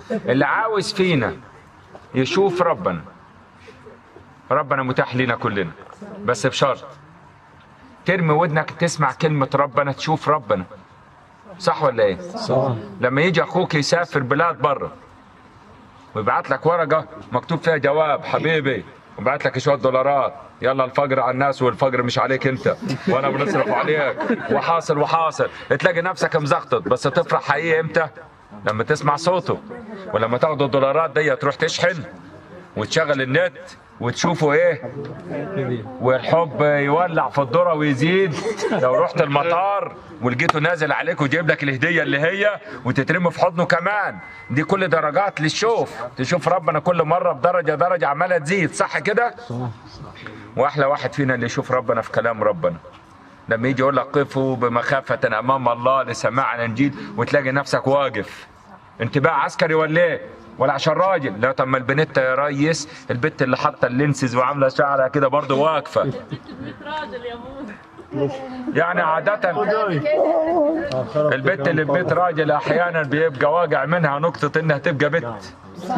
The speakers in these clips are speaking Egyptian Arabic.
اللي عاوز فينا يشوف ربنا ربنا متاح لنا كلنا بس بشرط ترمي ودنك تسمع كلمة ربنا تشوف ربنا صح ولا ايه؟ صح لما يجي اخوك يسافر بلاد بره ويبعت لك ورقه مكتوب فيها جواب حبيبي وبعت لك شويه دولارات يلا الفقر على الناس والفقر مش عليك انت وانا بنصرف عليك وحاصل وحاصل تلاقي نفسك مزخطط بس تفرح حقيقي امتى؟ لما تسمع صوته ولما تاخد الدولارات دي تروح تشحن وتشغل النت وتشوفوا ايه والحب يولع في الذره ويزيد لو رحت المطار ولقيته نازل عليك وجايب لك الهديه اللي هي وتترمي في حضنه كمان دي كل درجات للشوف تشوف ربنا كل مره بدرجه درجه عماله تزيد صح كده واحلى واحد فينا اللي يشوف ربنا في كلام ربنا لما يجي يقول لك قفوا بمخافه امام الله لسماع الانجيل وتلاقي نفسك واقف انتباه عسكري ولا ايه؟ ولا عشان راجل لا طب ما البنت يا ريس البت اللي حاطه اللينسز وعامله شعرها كده برضه واقفه راجل يا مون يعني عادة البت اللي في بيت راجل احيانا بيبقى واقع منها نقطة انها تبقى بت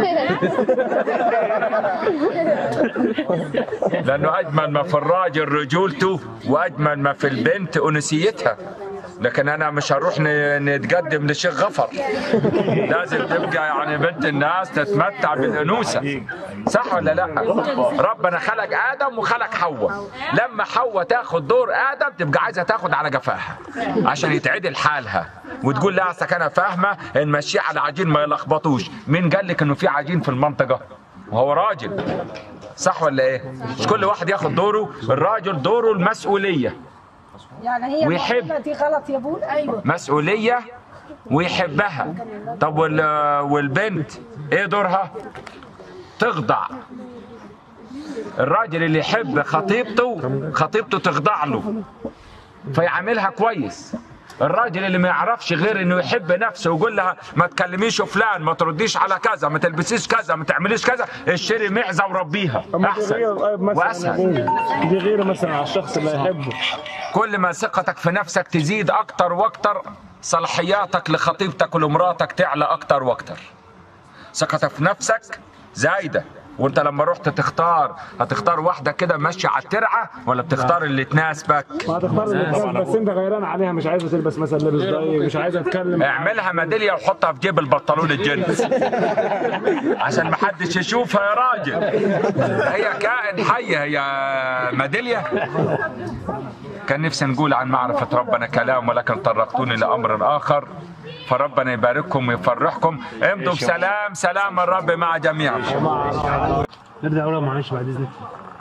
لانه اجمل ما في الراجل رجولته واجمل ما في البنت انوثيتها لكن انا مش هروح ن- نتقدم لشيخ غفر لازم تبقى يعني بنت الناس تتمتع بالانوثه صح ولا لا ربنا خلق ادم وخلق حواء لما حواء تاخد دور ادم تبقى عايزه تاخد على جفاها عشان يتعدل حالها وتقول لا اصلك انا فاهمه المشي على عجين ما يلخبطوش مين قال لك انه في عجين في المنطقه وهو راجل صح ولا ايه مش كل واحد ياخد دوره الراجل دوره المسؤوليه يعني هي ويحب. المعاملة دي غلط يا ابونا ايوه مسؤولية ويحبها طب وال والبنت ايه دورها تخضع الراجل اللي يحب خطيبته خطيبته تخضع له فيعاملها كويس الراجل اللي ما يعرفش غير انه يحب نفسه ويقول لها ما تكلميش فلان ما ترديش على كذا ما تلبسيش كذا ما تعمليش كذا اشتري معزه وربيها اما دي احسن غير مثلا واسهل دي غير مثلا على الشخص اللي يحبه كل ما ثقتك في نفسك تزيد اكتر واكتر صلاحياتك لخطيبتك ولمراتك تعلى اكتر واكتر ثقتك في نفسك زايده وانت لما رحت تختار هتختار واحده كده ماشيه على الترعه ولا بتختار اللي تناسبك ما هتختار اللي بس انت غيران عليها مش عايزه تلبس مثلا لبس ضيق مش عايزه تتكلم اعملها ميداليه وحطها في جيب البنطلون الجينز عشان ما حدش يشوفها يا راجل هي كائن حي هي ميداليه كان نفسي نقول عن معرفة ربنا كلام ولكن طرقتوني لأمر آخر فربنا يبارككم ويفرحكم امضوا بسلام سلام الرب مع جميعكم نرجع اقولها معلش بعد اذنك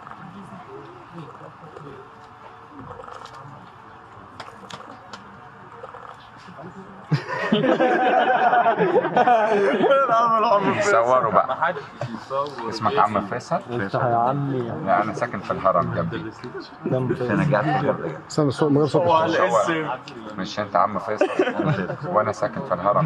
صوروا بقى اسمك عم فيصل افتح يا عمي لا انا ساكن في الهرم جنبي جنب انا قاعد في الهرم. استنى الصوت من غير صوت صور. مش انت عم فيصل وانا ساكن في الهرم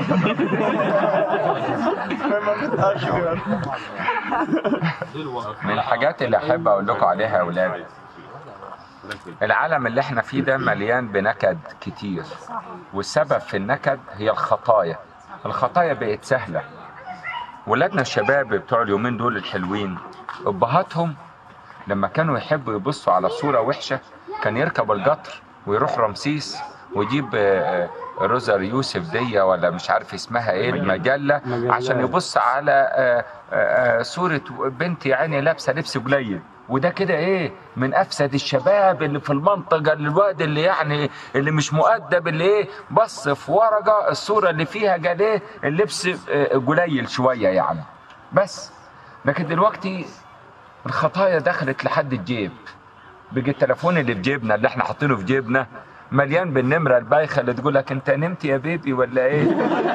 من الحاجات اللي احب اقول لكم عليها يا اولاد العالم اللي احنا فيه ده مليان بنكد كتير والسبب في النكد هي الخطايا الخطايا بقت سهله ولادنا الشباب بتوع اليومين دول الحلوين ابهاتهم لما كانوا يحبوا يبصوا على صورة وحشة كان يركب القطر ويروح رمسيس ويجيب آه، آه، روزر يوسف دي ولا مش عارف اسمها ايه المجلة عشان يبص على آه، آه، آه، صورة بنت يعني لابسة لبس قليل وده كده ايه من افسد الشباب اللي في المنطقه الواد اللي يعني اللي مش مؤدب اللي ايه بص في ورقه الصوره اللي فيها قال ايه اللبس آه، قليل شويه يعني بس لكن دلوقتي الخطايا دخلت لحد الجيب بيجي التليفون اللي في جيبنا اللي احنا حاطينه في جيبنا مليان بالنمره البايخه اللي تقول لك انت نمت يا بيبي ولا ايه؟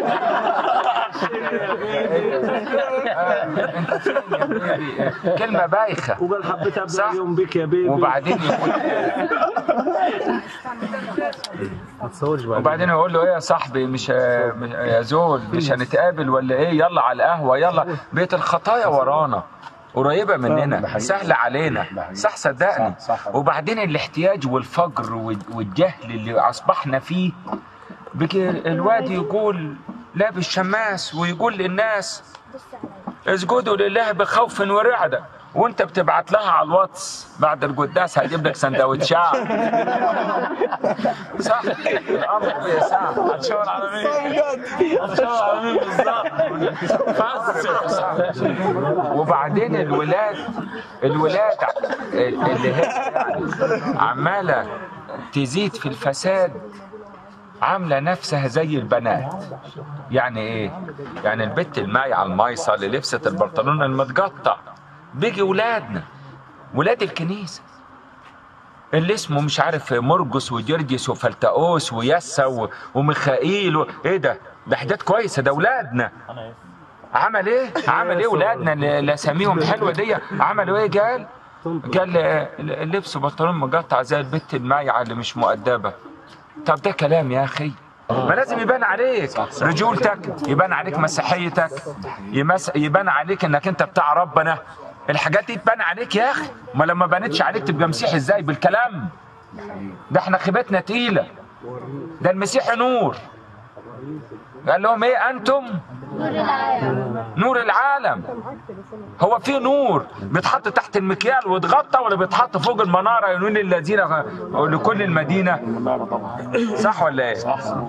آه، انت فين يا بيبي؟ كلمه بايخه وقال حبيت ابدا صح. اليوم بك يا بيبي وبعدين يقول ما تصورش بعد وبعدين يقول له ايه يا صاحبي مش مش- يا زول مش هنتقابل ولا ايه يلا على القهوه يلا بيت الخطايا ورانا قريبه مننا سهله علينا صح صدقني وبعدين الاحتياج والفقر وال- والجهل اللي اصبحنا فيه بيجي الواد يقول لابس شماس ويقول للناس اسجدوا لله بخوف ورعدة وانت بتبعت لها على الواتس بعد القداس هجيب لك سندوتشات صح الامر بيساعد هتشاور على مين؟ هتشاور على مين بالظبط؟ فسر صح وبعدين الولاد الولاد اللي هي يعني عماله تزيد في الفساد عامله نفسها زي البنات يعني ايه يعني البت الماي على المايصه اللي لبست البنطلون المتقطع بيجي ولادنا ولاد الكنيسه اللي اسمه مش عارف مرجس وجرجس وفلتقوس ويسا و- وميخائيل و... ايه ده ده حاجات كويسه ده ولادنا عمل ايه عمل ايه ولادنا اللي اللي اساميهم حلوه دي عملوا ايه قال قال آه، لبس بنطلون مقطع زي البت المايعه اللي مش مؤدبه طب ده كلام يا اخي ما لازم يبان عليك رجولتك يبان عليك مسيحيتك يمس... يبان عليك انك انت بتاع ربنا الحاجات دي تبان عليك يا اخي ما لما بانتش عليك تبقى مسيحي ازاي بالكلام ده احنا خيبتنا تقيله ده المسيح نور قال لهم ايه انتم نور العالم هو في نور بيتحط تحت المكيال ويتغطى ولا بيتحط فوق المناره ينون الذين لكل المدينه صح ولا ايه؟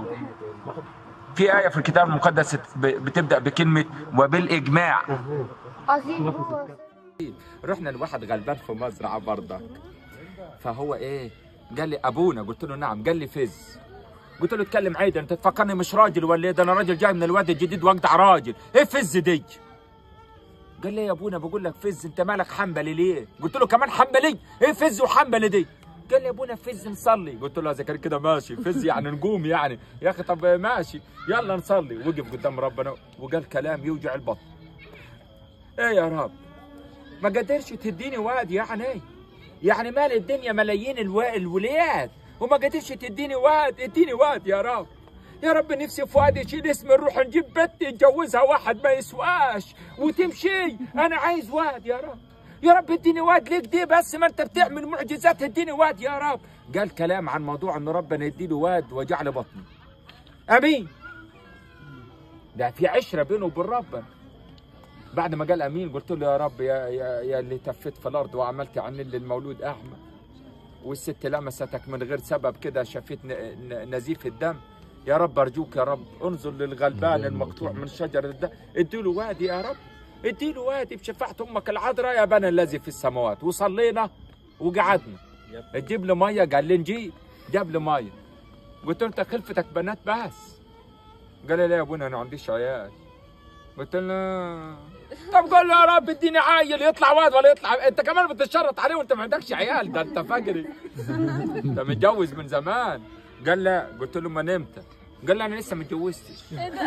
في آية في الكتاب المقدس ب- بتبدأ بكلمة وبالإجماع عظيم هو رحنا لواحد غلبان في مزرعة برضك فهو إيه؟ قال لي أبونا قلت له نعم قال لي فز قلت له اتكلم عادي انت تفكرني مش راجل ولا ايه ده انا راجل جاي من الواد الجديد واجدع راجل ايه فز دي قال لي يا ابونا بقول لك فز انت مالك حنبلي ليه قلت له كمان حنبلي ايه فز وحنبلي دي قال لي يا ابونا فز نصلي قلت له اذا كان كده ماشي فز يعني نقوم يعني يا اخي طب ماشي يلا نصلي وقف قدام ربنا وقال كلام يوجع البطن ايه يا رب ما قدرش تديني واد يعني يعني مال الدنيا ملايين الو... الولاد وما قدرش تديني واد اديني واد يا رب يا رب نفسي في واد يشيل اسم نروح نجيب بنت نجوزها واحد ما يسواش وتمشي انا عايز واد يا رب يا رب اديني واد ليك دي بس ما انت بتعمل معجزات اديني واد يا رب قال كلام عن موضوع ان ربنا يديله واد وجعل بطني امين ده في عشره بينه وبين ربنا بعد ما قال امين قلت له يا رب يا يا, يا اللي تفيت في الارض وعملت عن اللي المولود اعمى والست لمستك من غير سبب كده شافت ن- ن- نزيف الدم يا رب ارجوك يا رب انظر للغلبان المقطوع من شجر الدم اديله وادي يا رب اديله وادي بشفاعة امك العذراء يا بنا الذي في السماوات وصلينا وقعدنا تجيب لي ميه قال لي نجيب جاب لي ميه قلت له انت خلفتك بنات بس قال لي لا يا ابونا انا ما عنديش عيال قلت له طب قول له يا رب اديني عيل يطلع واد ولا يطلع انت كمان بتشرط عليه وانت ما عندكش عيال ده انت فجري انت متجوز من زمان قال لا قلت له ما نمت قال لي انا لسه ما اتجوزتش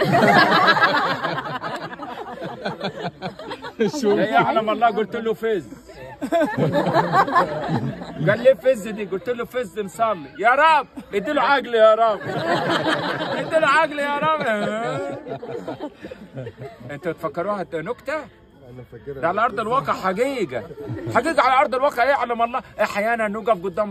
لا يعلم الله قلت له فز قال لي فز دي قلت له فز نصلي يا رب اديله عقل يا رب اديله عقل يا رب انتوا تفكروها نكته ده على ارض الواقع حقيقه حقيقه على ارض الواقع يعلم الله احيانا نقف قدام